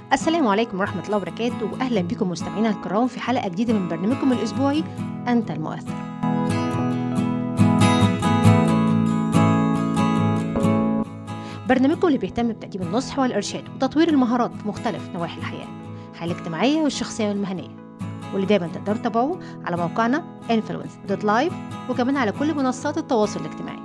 السلام عليكم ورحمة الله وبركاته وأهلا بكم مستمعينا الكرام في حلقة جديدة من برنامجكم الأسبوعي أنت المؤثر برنامجكم اللي بيهتم بتقديم النصح والإرشاد وتطوير المهارات في مختلف نواحي الحياة الحياة الاجتماعية والشخصية والمهنية واللي دايما تقدروا تتابعوه على موقعنا influence.live وكمان على كل منصات التواصل الاجتماعي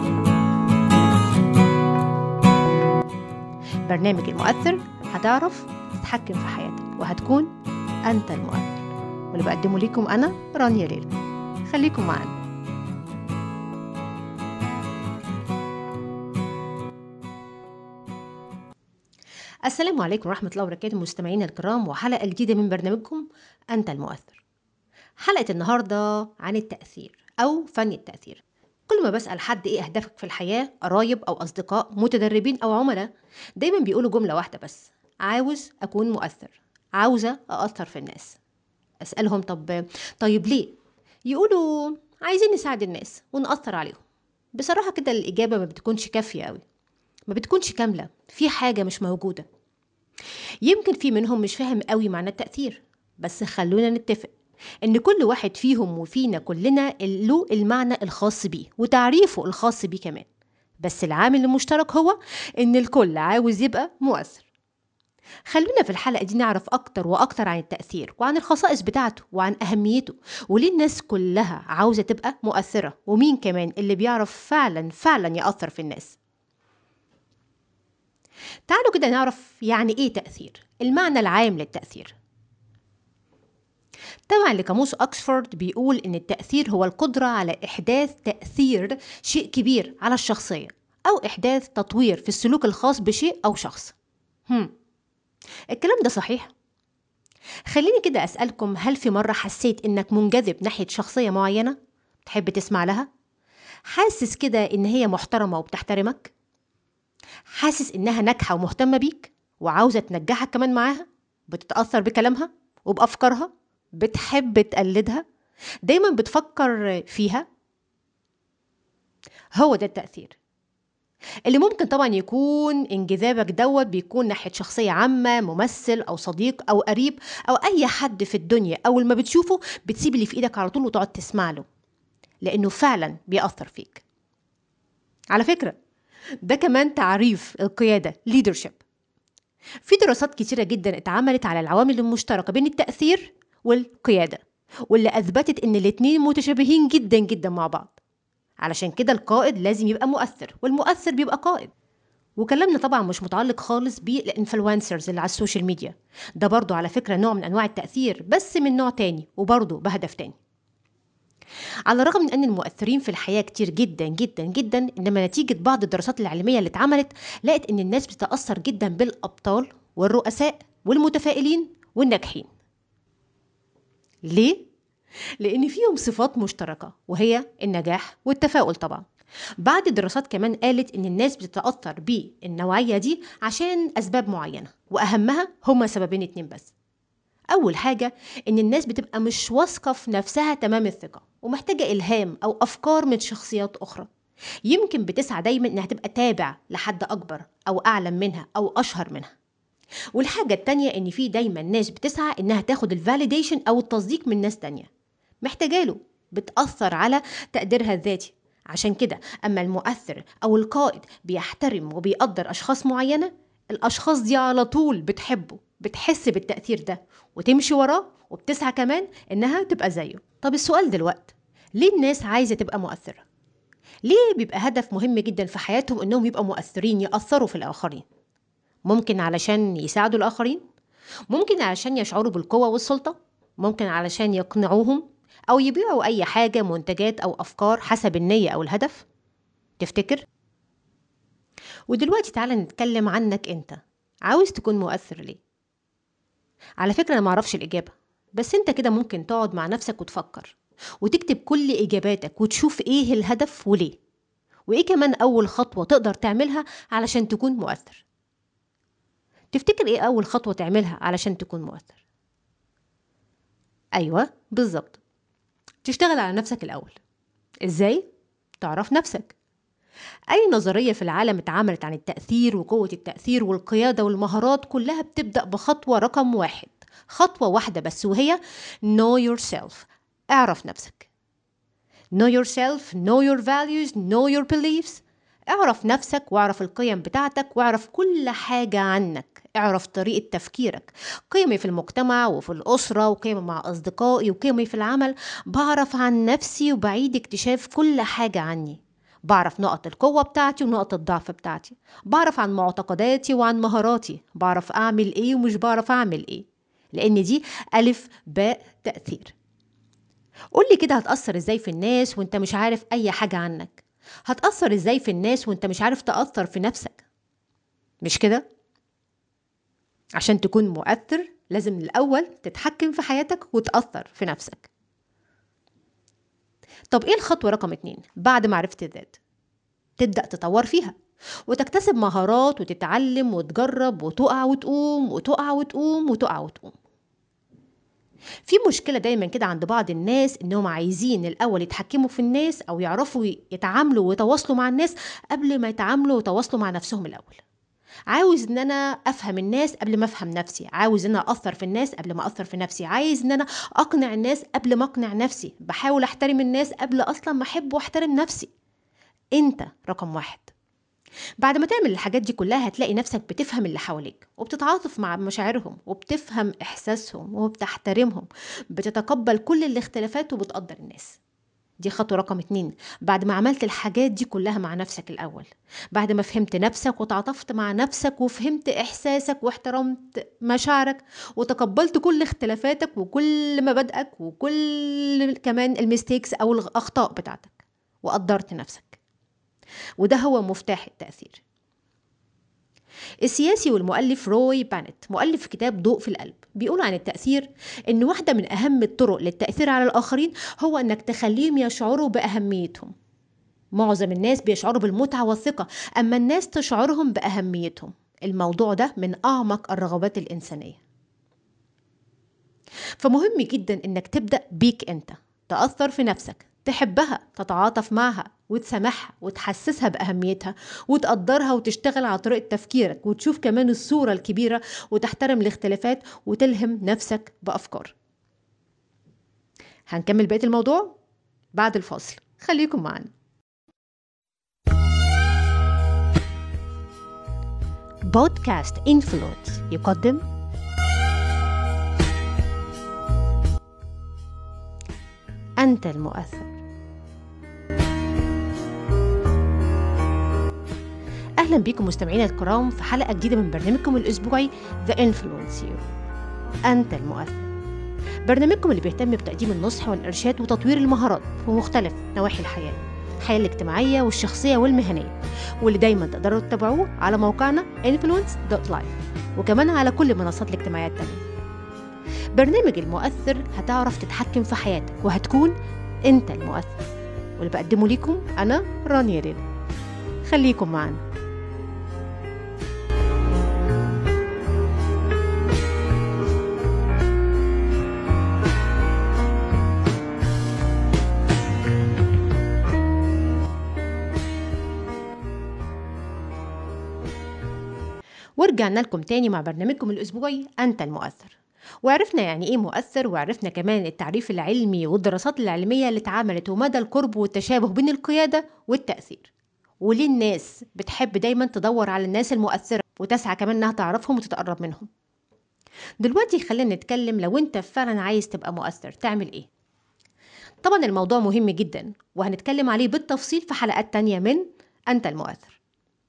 برنامج المؤثر هتعرف تتحكم في حياتك وهتكون أنت المؤثر واللي بقدمه ليكم أنا رانيا ليلى خليكم معانا السلام عليكم ورحمة الله وبركاته مستمعينا الكرام وحلقة جديدة من برنامجكم أنت المؤثر حلقة النهاردة عن التأثير أو فن التأثير كل ما بسأل حد إيه أهدافك في الحياة قرايب أو أصدقاء متدربين أو عملاء دايما بيقولوا جملة واحدة بس عاوز أكون مؤثر عاوزة أأثر في الناس أسألهم طب طيب ليه؟ يقولوا عايزين نساعد الناس ونأثر عليهم بصراحة كده الإجابة ما بتكونش كافية أوي ما بتكونش كاملة في حاجة مش موجودة يمكن في منهم مش فاهم قوي معنى التأثير بس خلونا نتفق إن كل واحد فيهم وفينا كلنا له المعنى الخاص بيه وتعريفه الخاص بيه كمان بس العامل المشترك هو إن الكل عاوز يبقى مؤثر خلونا في الحلقة دي نعرف أكتر وأكتر عن التأثير وعن الخصائص بتاعته وعن أهميته وليه الناس كلها عاوزة تبقى مؤثرة ومين كمان اللي بيعرف فعلا فعلا يأثر في الناس تعالوا كده نعرف يعني إيه تأثير المعنى العام للتأثير طبعا لقاموس أكسفورد بيقول إن التأثير هو القدرة على إحداث تأثير شيء كبير على الشخصية أو إحداث تطوير في السلوك الخاص بشيء أو شخص هم. الكلام ده صحيح؟ خليني كده أسألكم هل في مرة حسيت إنك منجذب ناحية شخصية معينة؟ تحب تسمع لها؟ حاسس كده إن هي محترمة وبتحترمك؟ حاسس إنها ناجحة ومهتمة بيك؟ وعاوزة تنجحك كمان معاها؟ بتتأثر بكلامها؟ وبأفكارها؟ بتحب تقلدها؟ دايما بتفكر فيها؟ هو ده التأثير اللي ممكن طبعا يكون انجذابك دوت بيكون ناحية شخصية عامة ممثل أو صديق أو قريب أو أي حد في الدنيا أول ما بتشوفه بتسيب اللي في إيدك على طول وتقعد تسمع له لأنه فعلا بيأثر فيك على فكرة ده كمان تعريف القيادة leadership في دراسات كتيرة جدا اتعملت على العوامل المشتركة بين التأثير والقيادة واللي أثبتت إن الاتنين متشابهين جدا جدا مع بعض علشان كده القائد لازم يبقى مؤثر والمؤثر بيبقى قائد وكلامنا طبعا مش متعلق خالص بالانفلونسرز اللي على السوشيال ميديا ده برضو على فكرة نوع من أنواع التأثير بس من نوع تاني وبرضو بهدف تاني على الرغم من أن المؤثرين في الحياة كتير جدا جدا جدا إنما نتيجة بعض الدراسات العلمية اللي اتعملت لقت إن الناس بتتأثر جدا بالأبطال والرؤساء والمتفائلين والناجحين ليه؟ لأن فيهم صفات مشتركة وهي النجاح والتفاؤل طبعا بعض الدراسات كمان قالت إن الناس بتتأثر بالنوعية دي عشان أسباب معينة وأهمها هما سببين اتنين بس أول حاجة إن الناس بتبقى مش واثقة في نفسها تمام الثقة ومحتاجة إلهام أو أفكار من شخصيات أخرى يمكن بتسعى دايما إنها تبقى تابع لحد أكبر أو أعلم منها أو أشهر منها والحاجة التانية إن في دايما ناس بتسعى إنها تاخد الفاليديشن أو التصديق من ناس تانية محتاجاله بتأثر على تقديرها الذاتي عشان كده أما المؤثر أو القائد بيحترم وبيقدر أشخاص معينة الأشخاص دي على طول بتحبه بتحس بالتأثير ده وتمشي وراه وبتسعى كمان إنها تبقى زيه طب السؤال دلوقتي ليه الناس عايزة تبقى مؤثرة؟ ليه بيبقى هدف مهم جدا في حياتهم إنهم يبقوا مؤثرين يأثروا في الآخرين؟ ممكن علشان يساعدوا الآخرين؟ ممكن علشان يشعروا بالقوة والسلطة؟ ممكن علشان يقنعوهم أو يبيعوا أي حاجة منتجات أو أفكار حسب النية أو الهدف؟ تفتكر؟ ودلوقتي تعالى نتكلم عنك أنت عاوز تكون مؤثر ليه؟ على فكرة أنا معرفش الإجابة بس أنت كده ممكن تقعد مع نفسك وتفكر وتكتب كل إجاباتك وتشوف إيه الهدف وليه وإيه كمان أول خطوة تقدر تعملها علشان تكون مؤثر تفتكر إيه أول خطوة تعملها علشان تكون مؤثر؟ أيوة بالظبط تشتغل على نفسك الأول إزاي؟ تعرف نفسك أي نظرية في العالم اتعملت عن التأثير وقوة التأثير والقيادة والمهارات كلها بتبدأ بخطوة رقم واحد خطوة واحدة بس وهي know yourself اعرف نفسك know yourself know your values know your beliefs اعرف نفسك واعرف القيم بتاعتك واعرف كل حاجة عنك اعرف طريقة تفكيرك قيمي في المجتمع وفي الأسرة وقيمي مع أصدقائي وقيمي في العمل بعرف عن نفسي وبعيد اكتشاف كل حاجة عني بعرف نقط القوة بتاعتي ونقط الضعف بتاعتي بعرف عن معتقداتي وعن مهاراتي بعرف أعمل إيه ومش بعرف أعمل إيه لأن دي ألف باء تأثير قولي كده هتأثر إزاي في الناس وإنت مش عارف أي حاجة عنك هتأثر إزاي في الناس وإنت مش عارف تأثر في نفسك مش كده؟ عشان تكون مؤثر لازم الأول تتحكم في حياتك وتأثر في نفسك طب إيه الخطوة رقم اتنين بعد معرفة الذات؟ تبدأ تطور فيها وتكتسب مهارات وتتعلم وتجرب وتقع وتقوم وتقع وتقوم وتقع وتقوم في مشكلة دايما كده عند بعض الناس انهم عايزين الاول يتحكموا في الناس او يعرفوا يتعاملوا ويتواصلوا مع الناس قبل ما يتعاملوا ويتواصلوا مع نفسهم الاول عاوز ان انا افهم الناس قبل ما افهم نفسي عاوز ان انا اثر في الناس قبل ما اثر في نفسي عايز ان انا اقنع الناس قبل ما اقنع نفسي بحاول احترم الناس قبل اصلا ما احب واحترم نفسي انت رقم واحد بعد ما تعمل الحاجات دي كلها هتلاقي نفسك بتفهم اللي حواليك وبتتعاطف مع مشاعرهم وبتفهم إحساسهم وبتحترمهم بتتقبل كل الاختلافات وبتقدر الناس دي خطوة رقم اتنين بعد ما عملت الحاجات دي كلها مع نفسك الأول بعد ما فهمت نفسك وتعاطفت مع نفسك وفهمت إحساسك واحترمت مشاعرك وتقبلت كل اختلافاتك وكل مبادئك وكل كمان الميستيكس أو الأخطاء بتاعتك وقدرت نفسك وده هو مفتاح التأثير السياسي والمؤلف روي بانت مؤلف كتاب ضوء في القلب بيقول عن التأثير إن واحدة من أهم الطرق للتأثير على الآخرين هو إنك تخليهم يشعروا بأهميتهم معظم الناس بيشعروا بالمتعة والثقة أما الناس تشعرهم بأهميتهم الموضوع ده من أعمق الرغبات الإنسانية فمهم جدا إنك تبدأ بيك أنت تأثر في نفسك تحبها تتعاطف معها وتسامحها وتحسسها بأهميتها وتقدرها وتشتغل على طريقة تفكيرك وتشوف كمان الصورة الكبيرة وتحترم الاختلافات وتلهم نفسك بأفكار هنكمل بقية الموضوع بعد الفاصل خليكم معنا بودكاست انفلونس يقدم أنت المؤثر أهلا بكم مستمعينا الكرام في حلقة جديدة من برنامجكم الأسبوعي The Influencer أنت المؤثر برنامجكم اللي بيهتم بتقديم النصح والإرشاد وتطوير المهارات في مختلف نواحي الحياة الحياة الاجتماعية والشخصية والمهنية واللي دايما تقدروا تتابعوه على موقعنا influence.life وكمان على كل منصات الاجتماعية التانية برنامج المؤثر هتعرف تتحكم في حياتك وهتكون انت المؤثر واللي بقدمه ليكم انا رانيا ليلى خليكم معنا ورجعنا لكم تاني مع برنامجكم الأسبوعي أنت المؤثر وعرفنا يعني ايه مؤثر وعرفنا كمان التعريف العلمي والدراسات العلمية اللي اتعملت ومدى القرب والتشابه بين القيادة والتأثير وليه الناس بتحب دايما تدور على الناس المؤثرة وتسعى كمان انها تعرفهم وتتقرب منهم دلوقتي خلينا نتكلم لو انت فعلا عايز تبقى مؤثر تعمل ايه طبعا الموضوع مهم جدا وهنتكلم عليه بالتفصيل في حلقات تانية من أنت المؤثر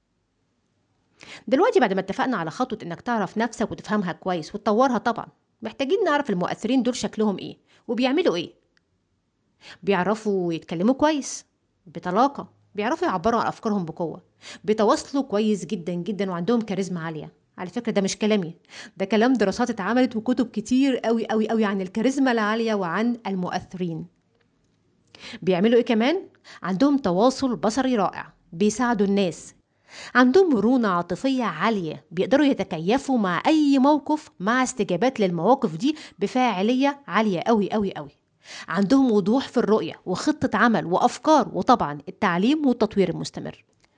دلوقتي بعد ما اتفقنا على خطوة انك تعرف نفسك وتفهمها كويس وتطورها طبعا محتاجين نعرف المؤثرين دول شكلهم ايه وبيعملوا ايه بيعرفوا يتكلموا كويس بطلاقة بيعرفوا يعبروا عن أفكارهم بقوة بيتواصلوا كويس جدا جدا وعندهم كاريزما عالية على فكرة ده مش كلامي ده كلام دراسات اتعملت وكتب كتير قوي قوي قوي عن الكاريزما العالية وعن المؤثرين بيعملوا ايه كمان عندهم تواصل بصري رائع بيساعدوا الناس عندهم مرونة عاطفية عالية بيقدروا يتكيفوا مع أي موقف مع استجابات للمواقف دي بفاعلية عالية أوي أوي أوي عندهم وضوح في الرؤية وخطة عمل وأفكار وطبعا التعليم والتطوير المستمر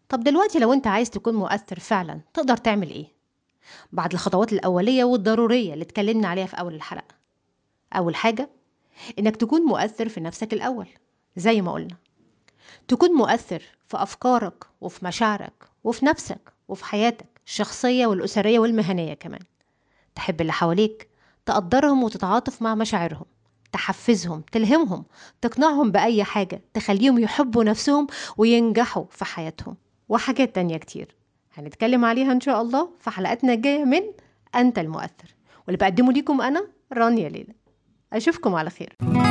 طب دلوقتي لو انت عايز تكون مؤثر فعلا تقدر تعمل ايه بعد الخطوات الأولية والضرورية اللي اتكلمنا عليها في أول الحلقة أول حاجة إنك تكون مؤثر في نفسك الأول زي ما قلنا تكون مؤثر في أفكارك وفي مشاعرك وفي نفسك وفي حياتك الشخصية والأسرية والمهنية كمان تحب اللي حواليك تقدرهم وتتعاطف مع مشاعرهم تحفزهم تلهمهم تقنعهم بأي حاجة تخليهم يحبوا نفسهم وينجحوا في حياتهم وحاجات تانية كتير هنتكلم عليها إن شاء الله في حلقتنا الجاية من أنت المؤثر واللي بقدمه ليكم أنا رانيا ليلى أشوفكم على خير